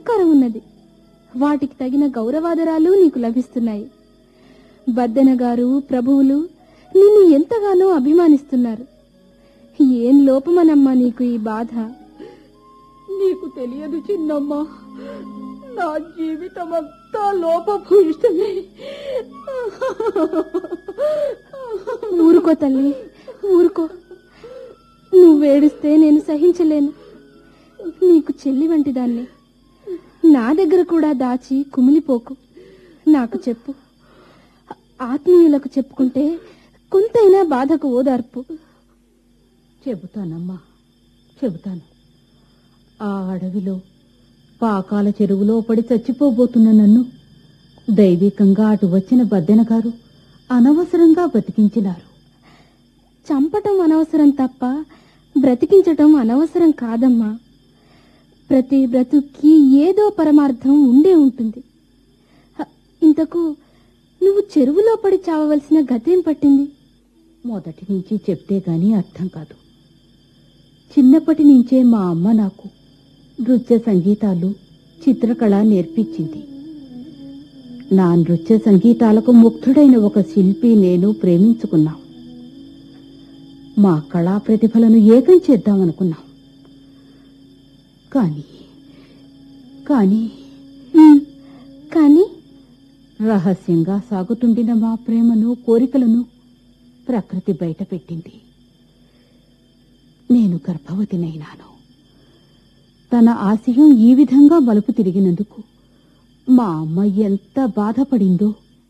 సంస్కారం ఉన్నది వాటికి తగిన గౌరవాదరాలు నీకు లభిస్తున్నాయి బద్దెన గారు ప్రభువులు నిన్ను ఎంతగానో అభిమానిస్తున్నారు ఏం లోపమనమ్మా నీకు ఈ బాధ నీకు తెలియదు చిన్నమ్మ నా జీవితం అంతా లోపభూయిష్టమే ఊరుకో తల్లి ఊరుకో నువ్వేడిస్తే నేను సహించలేను నీకు చెల్లి వంటి దాన్ని నా దగ్గర కూడా దాచి కుమిలిపోకు నాకు చెప్పు ఆత్మీయులకు చెప్పుకుంటే కొంతైనా బాధకు ఓదార్పు చెబుతానమ్మా చెబుతాను ఆ అడవిలో పాకాల చెరువులో పడి చచ్చిపోబోతున్న నన్ను దైవికంగా అటు వచ్చిన బద్దెన గారు అనవసరంగా బతికించినారు చంపటం అనవసరం తప్ప బ్రతికించటం అనవసరం కాదమ్మా ప్రతి బ్రతుక్కి ఏదో పరమార్థం ఉండే ఉంటుంది హ, ఇంతకు నువ్వు చెరువులో పడి చావవలసిన గతేం పట్టింది మొదటి నుంచి చెప్తే గాని అర్థం కాదు చిన్నప్పటి నుంచే మా అమ్మ నాకు నృత్య సంగీతాలు చిత్రకళ నేర్పించింది నా నృత్య సంగీతాలకు ముగ్ధుడైన ఒక శిల్పి నేను ప్రేమించుకున్నాం మా కళా ప్రతిభలను ఏకం చేద్దామనుకున్నాం కానీ కానీ ఉమ్, కానీ రహస్యంగా సాగుతుండిన మా ప్రేమను కోరికలను ప్రకృతి బయటపెట్టింది నేను గర్భవతినైనాను తన ఆశయం ఈ విధంగా మలుపు తిరిగినందుకు మా అమ్మ ఎంత బాధపడిందో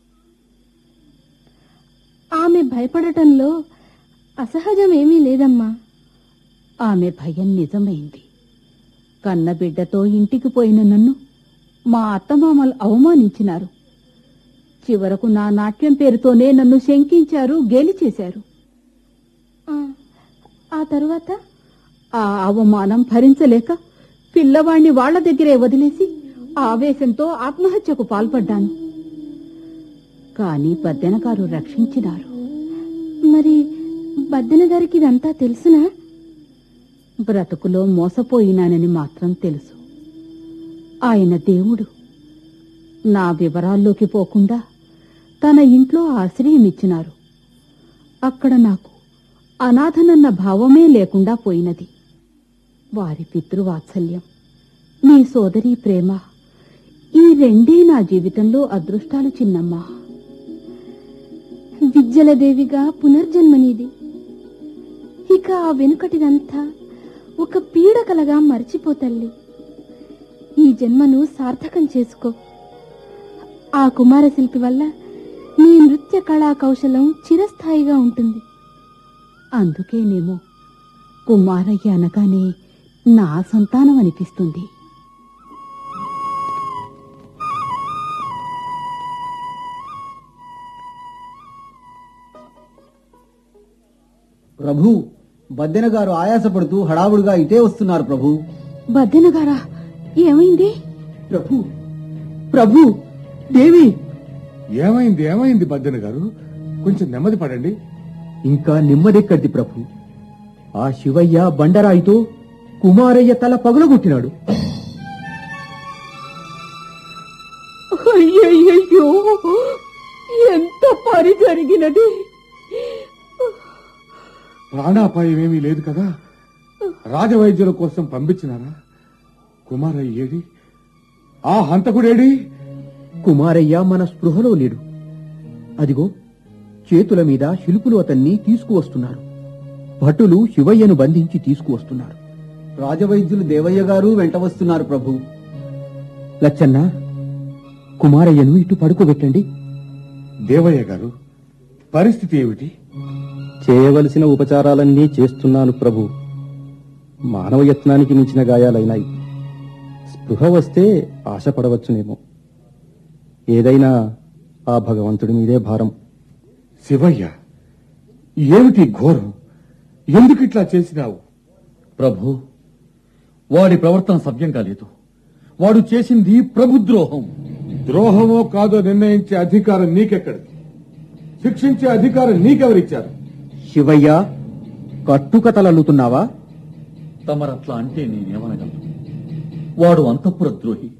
ఆమె భయపడటంలో అసహజమేమీ లేదమ్మా ఆమె భయం నిజమైంది కన్నబిడ్డతో ఇంటికి పోయిన నన్ను మా అత్తమామలు అవమానించినారు చివరకు నా నాట్యం పేరుతోనే నన్ను శంకించారు గేలి చేశారు ఆ, ఆ తరువాత ఆ అవమానం భరించలేక పిల్లవాణ్ణి వాళ్ల దగ్గరే వదిలేసి ఆవేశంతో ఆత్మహత్యకు పాల్పడ్డాను కాని బద్దెనగారు రక్షించినారు మరి బద్దెన గారికి ఇదంతా తెలుసునా బ్రతుకులో మోసపోయినానని మాత్రం తెలుసు ఆయన దేవుడు నా వివరాల్లోకి పోకుండా తన ఇంట్లో ఆశ్రయం ఇచ్చినారు అక్కడ నాకు అనాథనన్న భావమే లేకుండా పోయినది వారి పితృవాత్సల్యం నీ సోదరి ప్రేమ ఈ రెండే నా జీవితంలో అదృష్టాలు చిన్నమ్మా విద్యలదేవిగా పునర్జన్మనిది ఇక ఆ వెనుకటిదంతా ఒక పీడకలగా మర్చిపోతల్లి ఈ జన్మను సార్థకం చేసుకో ఆ కుమార శిల్పి వల్ల నీ నృత్య కళా కౌశలం చిరస్థాయిగా ఉంటుంది అందుకేనేమో కుమారయ్య అనగానే నా సంతానం అనిపిస్తుంది ప్రభు బద్దెన గారు ఆయాసపడుతూ హడావుడిగా ఇటే వస్తున్నారు ప్రభు బద్దెనగారా ఏమైంది ప్రభు ప్రభు దేవి ఏమైంది ఏమైంది బద్దెన గారు కొంచెం నెమ్మది పడండి ఇంకా నెమ్మదెక్కడిది ప్రభు ఆ శివయ్య బండరాయితో కుమారయ్య తల పగులగొట్టినాడు అయ్యయ్యో ఎంత పని జరిగినది ప్రాణాపాయం ఏమీ లేదు కదా రాజవైద్యుల కోసం పంపించినారా కుమారయ్య ఏడి ఆ హంతకుడేడి కుమారయ్య మన స్పృహలో లేడు అదిగో చేతుల మీద శిల్పులు అతన్ని తీసుకువస్తున్నారు భటులు శివయ్యను బంధించి తీసుకువస్తున్నారు రాజవైద్యులు దేవయ్య గారు వెంట వస్తున్నారు ప్రభు లచ్చన్న కుమారయ్యను ఇటు పడుకోబెట్టండి దేవయ్య గారు పరిస్థితి ఏమిటి చేయవలసిన ఉపచారాలన్నీ చేస్తున్నాను ప్రభు మానవ యత్నానికి మించిన గాయాలైనాయి స్పృహ వస్తే ఆశపడవచ్చునేమో ఏదైనా ఆ భగవంతుడి మీదే భారం శివయ్య ఏమిటి ఘోరం ఎందుకు ఇట్లా చేసినావు ప్రభు వాడి ప్రవర్తన సభ్యం కాలేదు వాడు చేసింది ప్రభుద్రోహం ద్రోహమో కాదో నిర్ణయించే అధికారం నీకెక్కడిది శిక్షించే అధికారం నీకెవరిచ్చారు శివయ్య కట్టుకథలల్లుతున్నావా తమరట్లా అంటే నేనేమనగలను వాడు అంతఃపుర ద్రోహి